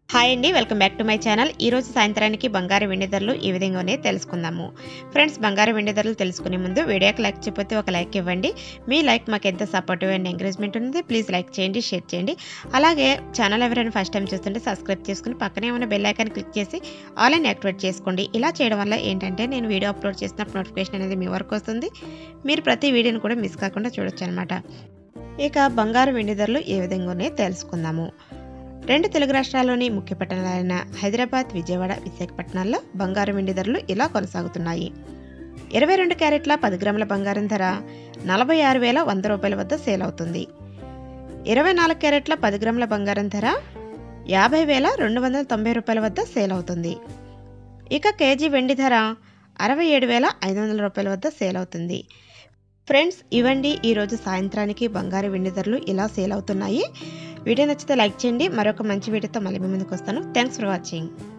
hi అండి welcome back to my channel ఈ రోజు సాయంత్రానికి బంగారు వెండి ధరలు ఈ విధంగానే తెలుసుకుందాము ఫ్రెండ్స్ బంగారు వెండి ధరలు తెలుసుకునే ముందు వీడియోకి లైక్ చెప్పితే ఒక లైక్ ఇవ్వండి మీ లైక్ మాకు ఎంత సపోర్టివ్ అండ్ ఎంకరేజ్మెంట్ ఉంది ప్లీజ్ లైక్ చేయండి షేర్ చేయండి అలాగే ఛానల్ ఎవరైనా ఫస్ట్ టైం చూస్తుంటే సబ్స్క్రైబ్ చేసుకుని పక్కనే ఉన్న బెల్ ఐకాన్ క్లిక్ చేసి ఆల్ అండ్ యాక్టివేట్ చేసుకోండి ఇలా చేయడం వల్ల ఏంటంటే నేను వీడియో అప్లోడ్ చేసినప్పుడు నోటిఫికేషన్ అనేది మీ వరకు వస్తుంది మీరు ప్రతి వీడియోని కూడా మిస్ కాకుండా చూడొచ్చు అనమాట ఇక బంగారు వెండి ధరలు ఏ విధంగానే తెలుసుకుందాము రెండు తెలుగు రాష్ట్రాల్లోని ముఖ్య పట్టణాలైన హైదరాబాద్ విజయవాడ విశాఖపట్నాల్లో బంగారం వెండి ధరలు ఇలా కొనసాగుతున్నాయి ఇరవై రెండు క్యారెట్ల పది గ్రాముల బంగారం ధర నలభై ఆరు వేల వంద రూపాయల వద్ద సేల్ అవుతుంది ఇరవై నాలుగు క్యారెట్ల పది గ్రాముల బంగారం ధర యాభై వేల రెండు వందల తొంభై రూపాయల వద్ద సేల్ అవుతుంది ఇక కేజీ వెండి ధర అరవై ఏడు వేల ఐదు వందల రూపాయల వద్ద సేల్ అవుతుంది ఫ్రెండ్స్ ఇవండి ఈరోజు సాయంత్రానికి బంగారు వెండి ధరలు ఇలా సేల్ అవుతున్నాయి వీడియో నచ్చితే లైక్ చేయండి మరొక మంచి వీడియోతో మళ్ళీ మీ ముందుకు వస్తాను థ్యాంక్స్ ఫర్ వాచింగ్